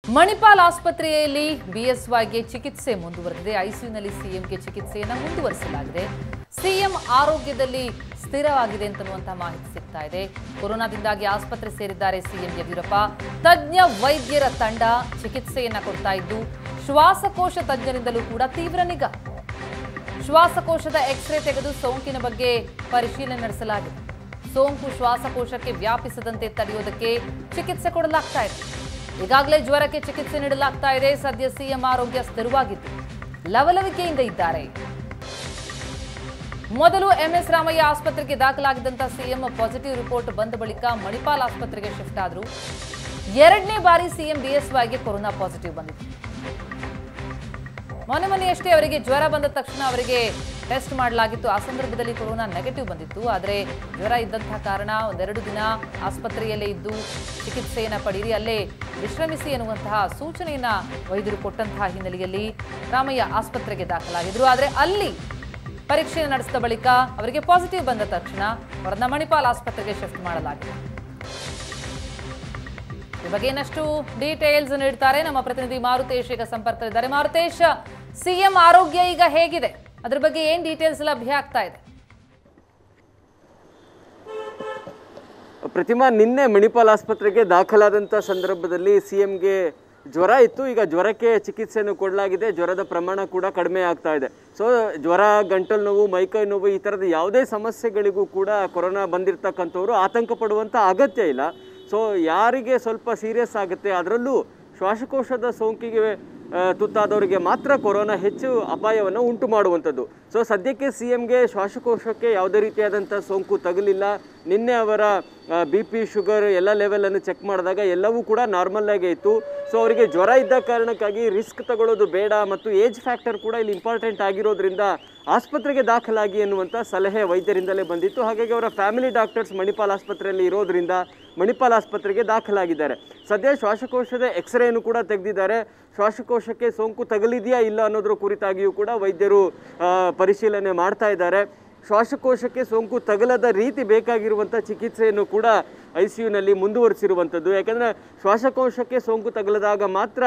ಮಣಿಪಾಲ್ ಆಸ್ಪತ್ರೆಯಲ್ಲಿ ಬಿಎಸ್ವೈಗೆ ಚಿಕಿತ್ಸೆ ಮುಂದುವರೆದಿದೆ ಐಸಿಯುನಲ್ಲಿ ಸಿಎಂಗೆ ಚಿಕಿತ್ಸೆಯನ್ನು ಮುಂದುವರಿಸಲಾಗಿದೆ ಸಿಎಂ ಆರೋಗ್ಯದಲ್ಲಿ ಸ್ಥಿರವಾಗಿದೆ ಅಂತನ್ನುವಂತಹ ಮಾಹಿತಿ ಸಿಗ್ತಾ ಇದೆ ಕೊರೋನಾದಿಂದಾಗಿ ಆಸ್ಪತ್ರೆ ಸೇರಿದ್ದಾರೆ ಸಿಎಂ ಯಡಿಯೂರಪ್ಪ ತಜ್ಞ ವೈದ್ಯರ ತಂಡ ಚಿಕಿತ್ಸೆಯನ್ನ ಕೊಡ್ತಾ ಇದ್ದು ಶ್ವಾಸಕೋಶ ತಜ್ಞರಿಂದಲೂ ಕೂಡ ತೀವ್ರ ನಿಗಾ ಶ್ವಾಸಕೋಶದ ಎಕ್ಸ್ರೇ ತೆಗೆದು ಸೋಂಕಿನ ಬಗ್ಗೆ ಪರಿಶೀಲನೆ ನಡೆಸಲಾಗಿದೆ ಸೋಂಕು ಶ್ವಾಸಕೋಶಕ್ಕೆ ವ್ಯಾಪಿಸದಂತೆ ತಡೆಯೋದಕ್ಕೆ ಚಿಕಿತ್ಸೆ ಕೊಡಲಾಗ್ತಾ ಇದೆ ಈಗಾಗಲೇ ಜ್ವರಕ್ಕೆ ಚಿಕಿತ್ಸೆ ನೀಡಲಾಗ್ತಾ ಇದೆ ಸದ್ಯ ಸಿಎಂ ಆರೋಗ್ಯ ಸ್ಥಿರವಾಗಿದ್ದು ಲವಲವಿಕೆಯಿಂದ ಇದ್ದಾರೆ ಮೊದಲು ಎಂಎಸ್ ರಾಮಯ್ಯ ಆಸ್ಪತ್ರೆಗೆ ದಾಖಲಾಗಿದ್ದಂತ ಸಿಎಂ ಪಾಸಿಟಿವ್ ರಿಪೋರ್ಟ್ ಬಂದ ಬಳಿಕ ಮಣಿಪಾಲ್ ಆಸ್ಪತ್ರೆಗೆ ಶಿಫ್ಟ್ ಆದ್ರು ಎರಡನೇ ಬಾರಿ ಸಿಎಂ ಬಿಎಸ್ವೈಗೆ ಕೊರೋನಾ ಪಾಸಿಟಿವ್ ಬಂದಿದೆ ಮೊನ್ನೆ ಮೊನ್ನೆಯಷ್ಟೇ ಅವರಿಗೆ ಜ್ವರ ಬಂದ ತಕ್ಷಣ ಅವರಿಗೆ ಟೆಸ್ಟ್ ಮಾಡಲಾಗಿತ್ತು ಆ ಸಂದರ್ಭದಲ್ಲಿ ಕೊರೋನಾ ನೆಗೆಟಿವ್ ಬಂದಿತ್ತು ಆದರೆ ಜ್ವರ ಇದ್ದಂತಹ ಕಾರಣ ಒಂದೆರಡು ದಿನ ಆಸ್ಪತ್ರೆಯಲ್ಲೇ ಇದ್ದು ಚಿಕಿತ್ಸೆಯನ್ನು ಪಡೀರಿ ಅಲ್ಲೇ ವಿಶ್ರಮಿಸಿ ಎನ್ನುವಂತಹ ಸೂಚನೆಯನ್ನ ವೈದ್ಯರು ಕೊಟ್ಟಂತಹ ಹಿನ್ನೆಲೆಯಲ್ಲಿ ರಾಮಯ್ಯ ಆಸ್ಪತ್ರೆಗೆ ದಾಖಲಾಗಿದ್ರು ಆದರೆ ಅಲ್ಲಿ ಪರೀಕ್ಷೆಯನ್ನು ನಡೆಸಿದ ಬಳಿಕ ಅವರಿಗೆ ಪಾಸಿಟಿವ್ ಬಂದ ತಕ್ಷಣ ಅವರನ್ನ ಮಣಿಪಾಲ್ ಆಸ್ಪತ್ರೆಗೆ ಶಿಫ್ಟ್ ಮಾಡಲಾಗಿದೆ ಈ ಬಗ್ಗೆ ಇನ್ನಷ್ಟು ಡೀಟೇಲ್ಸ್ ನೀಡ್ತಾರೆ ನಮ್ಮ ಪ್ರತಿನಿಧಿ ಮಾರುತೇಶ್ ಈಗ ಸಂಪರ್ಕದಲ್ಲಿದ್ದಾರೆ ಮಾರುತೇಶ್ ಸಿಎಂ ಆರೋಗ್ಯ ಈಗ ಹೇಗಿದೆ ಅದ್ರ ಬಗ್ಗೆ ಏನ್ ಡೀಟೇಲ್ಸ್ ಲಭ್ಯ ಆಗ್ತಾ ಇದೆ ಪ್ರತಿಮಾ ನಿನ್ನೆ ಮಣಿಪಾಲ್ ಆಸ್ಪತ್ರೆಗೆ ದಾಖಲಾದಂಥ ಸಂದರ್ಭದಲ್ಲಿ ಸಿ ಎಂಗೆ ಜ್ವರ ಇತ್ತು ಈಗ ಜ್ವರಕ್ಕೆ ಚಿಕಿತ್ಸೆಯನ್ನು ಕೊಡಲಾಗಿದೆ ಜ್ವರದ ಪ್ರಮಾಣ ಕೂಡ ಕಡಿಮೆ ಆಗ್ತಾ ಇದೆ ಸೊ ಜ್ವರ ಗಂಟಲು ನೋವು ಮೈಕೈ ನೋವು ಈ ಥರದ ಯಾವುದೇ ಸಮಸ್ಯೆಗಳಿಗೂ ಕೂಡ ಕೊರೋನಾ ಬಂದಿರತಕ್ಕಂಥವ್ರು ಆತಂಕ ಪಡುವಂಥ ಅಗತ್ಯ ಇಲ್ಲ ಸೊ ಯಾರಿಗೆ ಸ್ವಲ್ಪ ಸೀರಿಯಸ್ ಆಗುತ್ತೆ ಅದರಲ್ಲೂ ಶ್ವಾಸಕೋಶದ ಸೋಂಕಿಗೆ ಆ, ತುತ್ತಾದವರಿಗೆ ಮಾತ್ರ ಕೊರೋನಾ ಹೆಚ್ಚು ಅಪಾಯವನ್ನು ಉಂಟು ಮಾಡುವಂಥದ್ದು ಸೊ ಸದ್ಯಕ್ಕೆ ಸಿ ಎಂಗೆ ಶ್ವಾಸಕೋಶಕ್ಕೆ ಯಾವುದೇ ರೀತಿಯಾದಂಥ ಸೋಂಕು ತಗಲಿಲ್ಲ ನಿನ್ನೆ ಅವರ ಬಿ ಪಿ ಶುಗರ್ ಎಲ್ಲ ಲೆವೆಲನ್ನು ಚೆಕ್ ಮಾಡಿದಾಗ ಎಲ್ಲವೂ ಕೂಡ ನಾರ್ಮಲ್ ಆಗೇ ಇತ್ತು ಸೊ ಅವರಿಗೆ ಜ್ವರ ಇದ್ದ ಕಾರಣಕ್ಕಾಗಿ ರಿಸ್ಕ್ ತಗೊಳ್ಳೋದು ಬೇಡ ಮತ್ತು ಏಜ್ ಫ್ಯಾಕ್ಟರ್ ಕೂಡ ಇಲ್ಲಿ ಇಂಪಾರ್ಟೆಂಟ್ ಆಗಿರೋದ್ರಿಂದ ಆಸ್ಪತ್ರೆಗೆ ದಾಖಲಾಗಿ ಎನ್ನುವಂಥ ಸಲಹೆ ವೈದ್ಯರಿಂದಲೇ ಬಂದಿತ್ತು ಹಾಗಾಗಿ ಅವರ ಫ್ಯಾಮಿಲಿ ಡಾಕ್ಟರ್ಸ್ ಮಣಿಪಾಲ್ ಆಸ್ಪತ್ರೆಯಲ್ಲಿ ಇರೋದ್ರಿಂದ ಮಣಿಪಾಲ್ ಆಸ್ಪತ್ರೆಗೆ ದಾಖಲಾಗಿದ್ದಾರೆ ಸದ್ಯ ಶ್ವಾಸಕೋಶದ ಎಕ್ಸ್ರೇನು ಕೂಡ ತೆಗೆದಿದ್ದಾರೆ ಶ್ವಾಸಕೋಶಕ್ಕೆ ಸೋಂಕು ತಗಲಿದೆಯಾ ಇಲ್ಲ ಅನ್ನೋದ್ರ ಕುರಿತಾಗಿಯೂ ಕೂಡ ವೈದ್ಯರು ಆ, ಪರಿಶೀಲನೆ ಮಾಡ್ತಾ ಇದ್ದಾರೆ ಶ್ವಾಸಕೋಶಕ್ಕೆ ಸೋಂಕು ತಗಲದ ರೀತಿ ಬೇಕಾಗಿರುವಂಥ ಚಿಕಿತ್ಸೆಯನ್ನು ಕೂಡ ಐ ಸಿ ಯುನಲ್ಲಿ ಮುಂದುವರಿಸಿರುವಂಥದ್ದು ಯಾಕಂದರೆ ಶ್ವಾಸಕೋಶಕ್ಕೆ ಸೋಂಕು ತಗಲದಾಗ ಮಾತ್ರ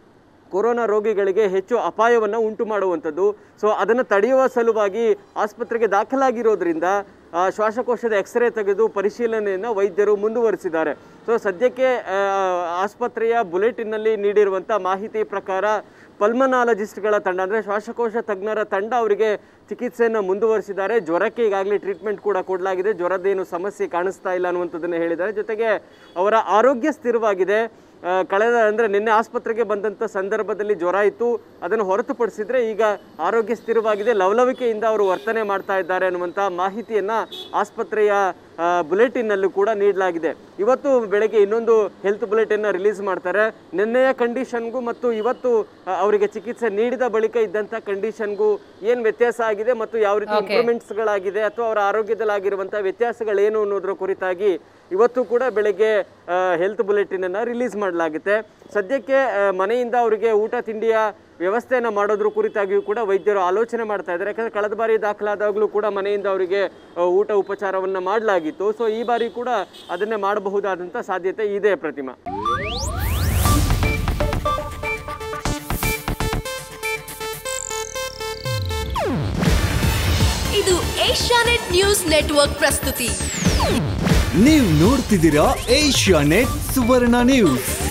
ಕೊರೋನಾ ರೋಗಿಗಳಿಗೆ ಹೆಚ್ಚು ಅಪಾಯವನ್ನು ಉಂಟು ಮಾಡುವಂಥದ್ದು ಸೊ ಅದನ್ನು ತಡೆಯುವ ಸಲುವಾಗಿ ಆಸ್ಪತ್ರೆಗೆ ದಾಖಲಾಗಿರೋದ್ರಿಂದ ಆ, ಶ್ವಾಸಕೋಶದ ಎಕ್ಸ್ರೇ ತೆಗೆದು ಪರಿಶೀಲನೆಯನ್ನು ವೈದ್ಯರು ಮುಂದುವರಿಸಿದ್ದಾರೆ ಸೊ ಸದ್ಯಕ್ಕೆ ಆ, ಆಸ್ಪತ್ರೆಯ ಬುಲೆಟಿನ್ನಲ್ಲಿ ನೀಡಿರುವಂಥ ಮಾಹಿತಿ ಪ್ರಕಾರ ಪಲ್ಮನಾಲಜಿಸ್ಟ್ಗಳ ತಂಡ ಅಂದರೆ ಶ್ವಾಸಕೋಶ ತಜ್ಞರ ತಂಡ ಅವರಿಗೆ ಚಿಕಿತ್ಸೆಯನ್ನು ಮುಂದುವರಿಸಿದ್ದಾರೆ ಜ್ವರಕ್ಕೆ ಈಗಾಗಲೇ ಟ್ರೀಟ್ಮೆಂಟ್ ಕೂಡ ಕೊಡಲಾಗಿದೆ ಜ್ವರದ್ದೇನು ಸಮಸ್ಯೆ ಕಾಣಿಸ್ತಾ ಇಲ್ಲ ಅನ್ನುವಂಥದ್ದನ್ನು ಹೇಳಿದ್ದಾರೆ ಜೊತೆಗೆ ಅವರ ಆರೋಗ್ಯ ಸ್ಥಿರವಾಗಿದೆ ಆ, ಕಳೆದ ಅಂದರೆ ನಿನ್ನೆ ಆಸ್ಪತ್ರೆಗೆ ಬಂದಂಥ ಸಂದರ್ಭದಲ್ಲಿ ಜ್ವರ ಇತ್ತು ಅದನ್ನು ಹೊರತುಪಡಿಸಿದ್ರೆ ಈಗ ಆರೋಗ್ಯ ಸ್ಥಿರವಾಗಿದೆ ಲವಲವಿಕೆಯಿಂದ ಅವರು ವರ್ತನೆ ಮಾಡ್ತಾ ಇದ್ದಾರೆ ಅನ್ನುವಂಥ ಮಾಹಿತಿಯನ್ನು ಆಸ್ಪತ್ರೆಯ ಆ, ಬುಲೆಟಿನ್ನಲ್ಲೂ ಕೂಡ ನೀಡಲಾಗಿದೆ ಇವತ್ತು ಬೆಳಗ್ಗೆ ಇನ್ನೊಂದು ಹೆಲ್ತ್ ಬುಲೆಟಿನ್ನ ರಿಲೀಸ್ ಮಾಡ್ತಾರೆ ನಿನ್ನೆಯ ಕಂಡೀಷನ್ಗೂ ಮತ್ತು ಇವತ್ತು ಆ, ಅವರಿಗೆ ಚಿಕಿತ್ಸೆ ನೀಡಿದ ಬಳಿಕ ಇದ್ದಂಥ ಕಂಡೀಷನ್ಗೂ ಏನು ವ್ಯತ್ಯಾಸ ಆಗಿದೆ ಮತ್ತು ಯಾವ ರೀತಿ ಇಂಪ್ರೂವ್ಮೆಂಟ್ಸ್ಗಳಾಗಿದೆ ಅಥವಾ ಅವರ ಆರೋಗ್ಯದಲ್ಲಾಗಿರುವಂಥ ವ್ಯತ್ಯಾಸಗಳೇನು ಅನ್ನೋದ್ರ ಕುರಿತಾಗಿ ಇವತ್ತು ಕೂಡ ಬೆಳಗ್ಗೆ ಹೆಲ್ತ್ ಬುಲೆಟಿನನ್ನು ರಿಲೀಸ್ ಮಾಡಲಾಗುತ್ತೆ ಸದ್ಯಕ್ಕೆ ಆ, ಮನೆಯಿಂದ ಅವರಿಗೆ ಊಟ ತಿಂಡಿಯ ವ್ಯವಸ್ಥೆಯನ್ನು ಮಾಡೋದ್ರ ಕುರಿತಾಗಿಯೂ ಕೂಡ ವೈದ್ಯರು ಆಲೋಚನೆ ಮಾಡ್ತಾ ಇದ್ದಾರೆ ಯಾಕಂದರೆ ಕಳೆದ ಬಾರಿ ದಾಖಲಾದಾಗಲೂ ಕೂಡ ಮನೆಯಿಂದ ಅವರಿಗೆ ಆ, ಊಟ ಉಪಚಾರವನ್ನು ಮಾಡಲಾಗಿತ್ತು ಸೊ ಈ ಬಾರಿ ಕೂಡ ಅದನ್ನೇ ಮಾಡಬಹುದಾದಂಥ ಸಾಧ್ಯತೆ ಇದೆ ಪ್ರತಿಮಾ ಇದು ಏಷ್ಯಾನೆಟ್ ನ್ಯೂಸ್ ನೆಟ್ವರ್ಕ್ ಪ್ರಸ್ತುತಿ ನೀವು ನೋಡ್ತಿದ್ದೀರಾ ಏಷ್ಯಾ ನೆಟ್ ಸುವರ್ಣ ನ್ಯೂಸ್